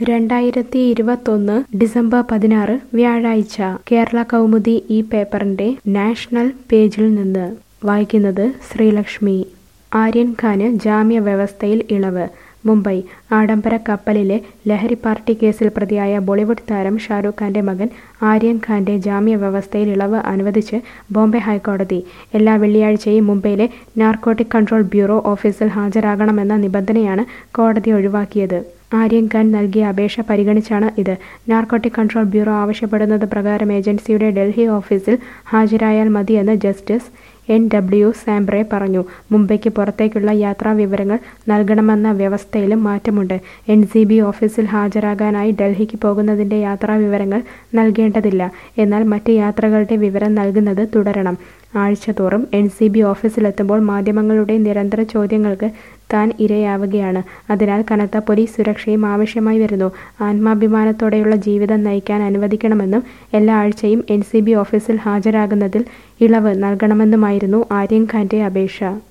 രണ്ടായിരത്തി ഇരുപത്തൊന്ന് ഡിസംബർ പതിനാറ് വ്യാഴാഴ്ച കേരള കൗമുദി ഈ പേപ്പറിന്റെ നാഷണൽ പേജിൽ നിന്ന് വായിക്കുന്നത് ശ്രീലക്ഷ്മി ആര്യൻ ഖാന് ജാമ്യ വ്യവസ്ഥയിൽ ഇളവ് മുംബൈ ആഡംബര കപ്പലിലെ ലഹരി പാർട്ടി കേസിൽ പ്രതിയായ ബോളിവുഡ് താരം ഷാരൂഖ് ഖാന്റെ മകൻ ആര്യൻ ഖാന്റെ ജാമ്യ വ്യവസ്ഥയിൽ ഇളവ് അനുവദിച്ച് ബോംബെ ഹൈക്കോടതി എല്ലാ വെള്ളിയാഴ്ചയും മുംബൈയിലെ നാർക്കോട്ടിക് കൺട്രോൾ ബ്യൂറോ ഓഫീസിൽ ഹാജരാകണമെന്ന നിബന്ധനയാണ് കോടതി ഒഴിവാക്കിയത് ആര്യൻ ഖാൻ നൽകിയ അപേക്ഷ പരിഗണിച്ചാണ് ഇത് നാർക്കോട്ടിക് കൺട്രോൾ ബ്യൂറോ ആവശ്യപ്പെടുന്നത് പ്രകാരം ഏജൻസിയുടെ ഡൽഹി ഓഫീസിൽ ഹാജരായാൽ മതിയെന്ന് ജസ്റ്റിസ് എൻ ഡബ്ല്യു സാംബ്രെ പറഞ്ഞു മുംബൈക്ക് പുറത്തേക്കുള്ള യാത്രാ വിവരങ്ങൾ നൽകണമെന്ന വ്യവസ്ഥയിലും മാറ്റമുണ്ട് എൻ സി ബി ഓഫീസിൽ ഹാജരാകാനായി ഡൽഹിക്ക് പോകുന്നതിന്റെ യാത്രാ വിവരങ്ങൾ നൽകേണ്ടതില്ല എന്നാൽ മറ്റ് യാത്രകളുടെ വിവരം നൽകുന്നത് തുടരണം ആഴ്ചതോറും എൻ സി ബി ഓഫീസിലെത്തുമ്പോൾ മാധ്യമങ്ങളുടെ നിരന്തര ചോദ്യങ്ങൾക്ക് താൻ ഇരയാവുകയാണ് അതിനാൽ കനത്ത പോലീസ് സുരക്ഷയും ആവശ്യമായി വരുന്നു ആത്മാഭിമാനത്തോടെയുള്ള ജീവിതം നയിക്കാൻ അനുവദിക്കണമെന്നും എല്ലാ ആഴ്ചയും എൻ സി ബി ഓഫീസിൽ ഹാജരാകുന്നതിൽ ഇളവ് നൽകണമെന്നുമായിരുന്നു ആര്യൻ ഖാന്റെ അപേക്ഷ